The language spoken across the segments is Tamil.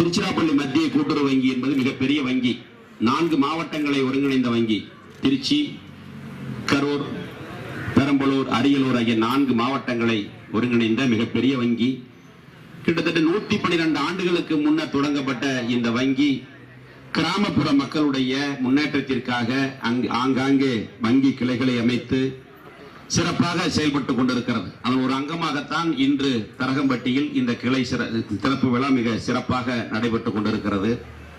திருச்சிராப்பள்ளி மத்திய கூட்டுறவு வங்கி என்பது மிகப்பெரிய வங்கி நான்கு மாவட்டங்களை ஒருங்கிணைந்த வங்கி திருச்சி கரூர் பெரம்பலூர் அரியலூர் ஆகிய நான்கு மாவட்டங்களை ஒருங்கிணைந்த மிகப்பெரிய வங்கி கிட்டத்தட்ட நூத்தி பன்னிரண்டு ஆண்டுகளுக்கு முன்னர் தொடங்கப்பட்ட இந்த வங்கி கிராமப்புற மக்களுடைய முன்னேற்றத்திற்காக அங்கு ஆங்காங்கே வங்கி கிளைகளை அமைத்து சிறப்பாக செயல்பட்டு கொண்டிருக்கிறது அதன் ஒரு அங்கமாகத்தான் இன்று தரகம்பட்டியில் இந்த கிளை சிற- திறப்பு விழா மிக சிறப்பாக நடைபெற்றுக் கொண்டிருக்கிறது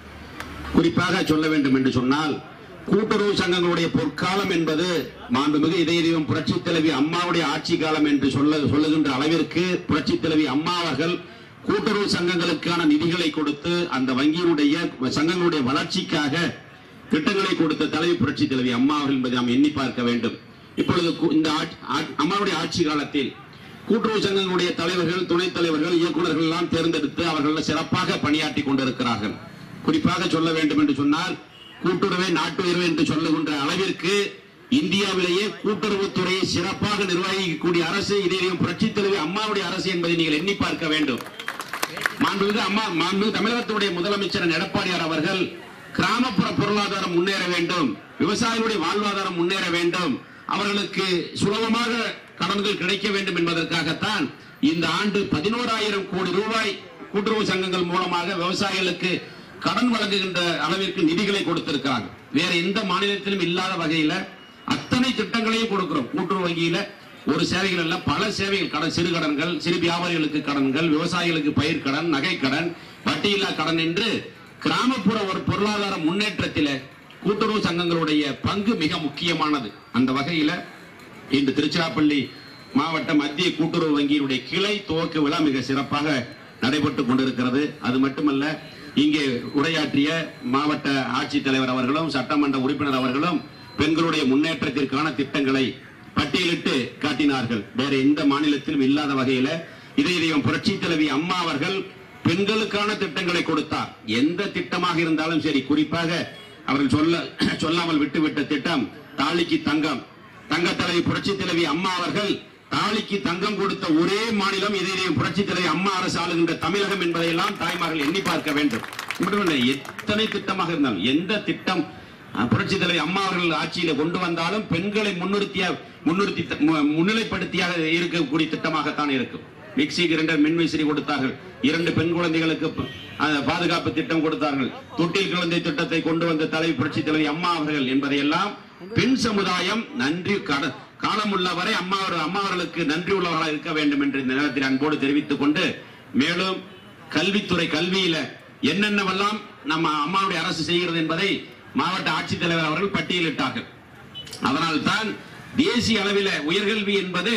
குறிப்பாக சொல்ல வேண்டும் என்று சொன்னால் கூட்டுறவு சங்கங்களுடைய பொற்காலம் என்பது மாண்புமிகு இதய தெய்வம் புரட்சி தலைவி அம்மாவுடைய ஆட்சி காலம் என்று சொல்ல சொல்லுகின்ற அளவிற்கு புரட்சி தலைவி அம்மா அவர்கள் கூட்டுறவு சங்கங்களுக்கான நிதிகளை கொடுத்து அந்த வங்கியினுடைய சங்கங்களுடைய வளர்ச்சிக்காக திட்டங்களை கொடுத்த தலைவி புரட்சி தலைவி அம்மா அவர்கள் என்பதை நாம் எண்ணி பார்க்க வேண்டும் இப்பொழுது கு- இந்த ஆட்சி- ஆ- அம்மாவுடைய ஆட்சி காலத்தில் கூட்டுறவு சங்கங்களுடைய தலைவர்கள் துணைத் தலைவர்கள் இயக்குநர்கள் எல்லாம் தேர்ந்தெடுத்து அவர்கள் சிறப்பாக பணியாற்றி கொண்டிருக்கிறார்கள் குறிப்பாக சொல்ல வேண்டும் என்று சொன்னால் கூட்டுறவை நாட்டுயர்வு என்று சொல்லுகின்ற அளவிற்கு இந்தியாவிலேயே கூட்டுறவுத்துறையை சிறப்பாக நிர்வகிக்கக்கூடிய அரசு இதையும் புரட்சி தலைவி அம்மாவுடைய அரசு என்பதை நீங்கள் எண்ணி பார்க்க வேண்டும் மாண்புமிகு அம்மா மாண்புமிகு தமிழகத்துடைய முதலமைச்சர் எடப்பாடியார் அவர்கள் கிராமப்புற பொருளாதாரம் முன்னேற வேண்டும் விவசாயிகளுடைய வாழ்வாதாரம் முன்னேற வேண்டும் அவர்களுக்கு சுலபமாக கடன்கள் கிடைக்க வேண்டும் என்பதற்காகத்தான் இந்த ஆண்டு பதினோராயிரம் கோடி ரூபாய் கூட்டுறவு சங்கங்கள் மூலமாக விவசாயிகளுக்கு கடன் வழங்குகின்ற அளவிற்கு நிதிகளை கொடுத்திருக்கிறாங்க வேற எந்த மாநிலத்திலும் இல்லாத வகையில அத்தனை திட்டங்களையும் கொடுக்கிறோம் கூட்டுறவு வங்கியில ஒரு சேவைகள் அல்ல பல சேவைகள் கடன் சிறு கடன்கள் சிறு வியாபாரிகளுக்கு கடன்கள் விவசாயிகளுக்கு பயிர் கடன் நகை கடன் வட்டியில்லா கடன் என்று கிராமப்புற ஒரு பொருளாதார முன்னேற்றத்தில கூட்டுறவு சங்கங்களுடைய பங்கு மிக முக்கியமானது அந்த வகையில இன்று திருச்சிராப்பள்ளி மாவட்ட மத்திய கூட்டுறவு வங்கியினுடைய கிளை துவக்க விழா மிக சிறப்பாக நடைபெற்றுக் கொண்டிருக்கிறது அது மட்டுமல்ல இங்கே உரையாற்றிய மாவட்ட ஆட்சித்தலைவர் அவர்களும் சட்டமன்ற உறுப்பினர் அவர்களும் பெண்களுடைய முன்னேற்றத்திற்கான திட்டங்களை பட்டியலிட்டு காட்டினார்கள் வேற எந்த மாநிலத்திலும் இல்லாத வகையில இதை இதையும் புரட்சி தலைவி அம்மா அவர்கள் பெண்களுக்கான திட்டங்களை கொடுத்தார் எந்த திட்டமாக இருந்தாலும் சரி குறிப்பாக அவர்கள் சொல்ல சொல்லாமல் விட்டுவிட்ட திட்டம் தாலிக்கு தங்கம் தங்க தலைவி புரட்சி தலைவி அம்மா அவர்கள் தாலிக்கு தங்கம் கொடுத்த ஒரே மாநிலம் இதையும் புரட்சி தலைவி அம்மா அரசு ஆளுகின்ற தமிழகம் என்பதையெல்லாம் தாய்மார்கள் எண்ணி பார்க்க வேண்டும் மட்டுமல்ல எத்தனை திட்டமாக இருந்தாலும் எந்த திட்டம் அஹ், புரட்சி தலைவி அம்மா அவர்கள் ஆட்சியில கொண்டு வந்தாலும் பெண்களை முன்னிறுத்திய முன்னிறுத்தி மு- முன்னிலைப்படுத்தியாக இருக்கக்கூடிய திட்டமாகத்தான் இருக்கும் மிக்சி கிரைண்டர் மின்விசிறி கொடுத்தார்கள் இரண்டு பெண் குழந்தைகளுக்கு ப- அஹ், பாதுகாப்பு திட்டம் கொடுத்தார்கள் தொட்டில் குழந்தை திட்டத்தை கொண்டு வந்த தலைவி புரட்சி தலைவி அம்மா அவர்கள் என்பதையெல்லாம் பெண் சமுதாயம் நன்றி கட- காலமுள்ள வரை அம்மா அவர்- அம்மா அவர்களுக்கு நன்றி உள்ளவர்களாக இருக்க வேண்டும் என்று இந்த நேரத்தில் அன்போடு தெரிவித்துக் கொண்டு மேலும் கல்வித்துறை கல்வியில என்னென்னவெல்லாம் நம்ம அம்மாவுடைய அரசு செய்கிறது என்பதை மாவட்ட ஆட்சித்தலைவர் அவர்கள் பட்டியலிட்டார்கள் அதனால்தான் தேசிய அளவில உயர்கல்வி என்பது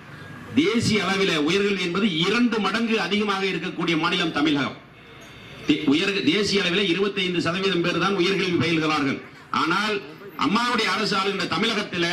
தேசிய அளவில உயர்கல்வி என்பது இரண்டு மடங்கு அதிகமாக இருக்கக்கூடிய மாநிலம் தமிழகம் தே- உயர் தேசிய அளவில் 25% சதவீதம் பேர் தான் உயர்கல்வி பயில்கிறார்கள் ஆனால் அம்மாவுடைய அரசு ஆளுகின்ற தமிழகத்தில்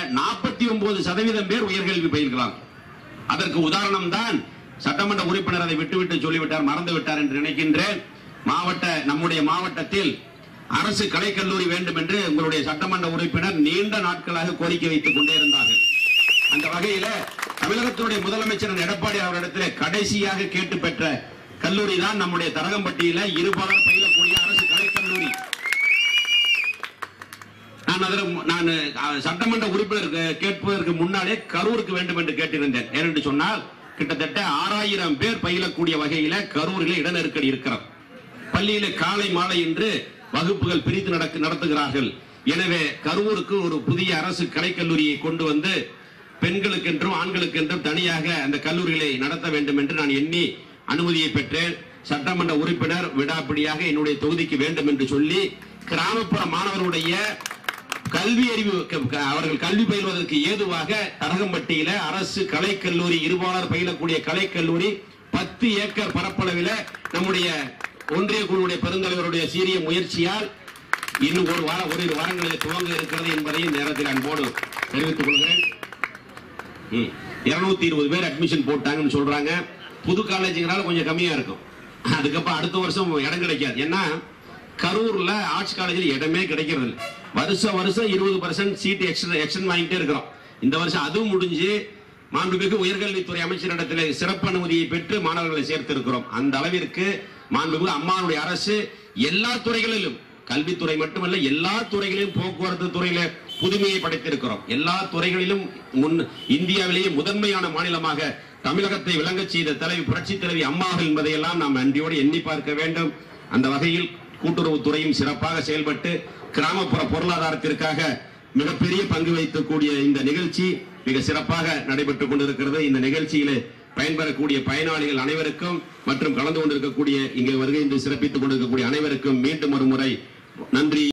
49% சதவீதம் பேர் உயர்கல்வி பயில்கிறார்கள் அதற்கு உதாரணம் தான் சட்டமன்ற உறுப்பினர் அதை விட்டுவிட்டு சொல்லிவிட்டார் மறந்து விட்டார் என்று நினைக்கின்றேன் மாவட்ட நம்முடைய மாவட்டத்தில் அரசு கலைக்கல்லூரி வேண்டும் என்று உங்களுடைய சட்டமன்ற உறுப்பினர் நீண்ட நாட்களாக கோரிக்கை வைத்துக் கொண்டே இருந்தார்கள் அந்த வகையில தமிழகத்தினுடைய முதலமைச்சர் எடப்பாடி அவரிடத்தில் கடைசியாக கேட்டு பெற்ற கல்லூரி தான் நம்முடைய தரகம்பட்டியில இருபாலர் பயிலக்கூடிய அரசு கலைக்கல்லூரி நான் அதில் நான் அஹ், சட்டமன்ற உறுப்பினர் கே- கேட்பதற்கு முன்னாலே கரூருக்கு வேண்டும் என்று கேட்டிருந்தேன் ஏனென்று சொன்னால் கிட்டத்தட்ட ஆறாயிரம் பேர் பயிலக்கூடிய வகையில கரூரில் இட நெருக்கடி இருக்கிறது பள்ளியில காலை மாலை என்று வகுப்புகள் பிரித்து நடக்க நடத்துகிறார்கள் எனவே கரூருக்கு ஒரு புதிய அரசு கலைக்கல்லூரியை கொண்டு வந்து பெண்களுக்கென்றும் ஆண்களுக்கென்றும் தனியாக அந்த கல்லூரிகளை நடத்த வேண்டும் என்று நான் எண்ணி அனுமதியை பெற்றேன் சட்டமன்ற உறுப்பினர் விடாப்பிடியாக என்னுடைய தொகுதிக்கு வேண்டும் என்று சொல்லி கிராமப்புற மாணவர்களுடைய கல்வி அறிவு க- க- அவர்கள் கல்வி பயில்வதற்கு ஏதுவாக தரகம்பட்டியில அரசு கலைக்கல்லூரி இருபாலர் பயிலக்கூடிய கலைக்கல்லூரி பத்து ஏக்கர் பரப்பளவில் நம்முடைய ஒன்றிய குழுவுடைய பெருந்தலைவருடைய சீரிய முயற்சியால் இன்னும் ஒரு வார ஓரிரு வாரங்களில் துவங்க இருக்கிறது என்பதையும் நேரத்தில் அன்போடு தெரிவித்துக் கொள்கிறேன் இருநூத்தி இருபது பேர் அட்மிஷன் போட்டாங்கன்னு சொல்றாங்க புது காலேஜுங்கிறனால கொஞ்சம் கம்மியா இருக்கும் அதுக்கப்புறம் அடுத்த வருஷம் இடம் கிடைக்காது ஏன்னா கரூர்ல ஆர்ட்ஸ் காலேஜில் இடமே கிடைக்கிறது இல்லை வருஷம் வருஷம் இருபது பர்சன்ட் சீட் எக்ஸ்டன் எக்ஸ்டன் வாங்கிட்டே இருக்கிறோம் இந்த வருஷம் அதுவும் முடிஞ்சு மாண்புமிகு உயர்கல்வித்துறை அமைச்சரிடத்தில் சிறப்பு அனுமதியை பெற்று மாணவர்களை சேர்த்திருக்கிறோம் அந்த அளவிற்கு மாண்புமிகு அம்மாவுடைய அரசு எல்லா துறைகளிலும் கல்வித்துறை மட்டுமல்ல எல்லா துறைகளிலும் போக்குவரத்து துறையில புதுமையை படைத்திருக்கிறோம் எல்லா துறைகளிலும் முன் இந்தியாவிலேயே முதன்மையான மாநிலமாக தமிழகத்தை விளங்கச் செய்த தலைவி புரட்சி தலைவி அம்மாவர்கள் என்பதையெல்லாம் நாம் நன்றியோடு எண்ணி பார்க்க வேண்டும் அந்த வகையில் கூட்டுறவுத்துறையும் சிறப்பாக செயல்பட்டு கிராமப்புற பொருளாதாரத்திற்காக மிகப்பெரிய பங்கு வைக்கக்கூடிய இந்த நிகழ்ச்சி மிக சிறப்பாக நடைபெற்றுக் கொண்டிருக்கிறது இந்த நிகழ்ச்சியிலே பயன்பெறக்கூடிய பயனாளிகள் அனைவருக்கும் மற்றும் கலந்து கொண்டிருக்கக்கூடிய இங்கே வருகை சிறப்பித்துக் கொண்டிருக்கக்கூடிய அனைவருக்கும் மீண்டும் ஒரு முறை நன்றி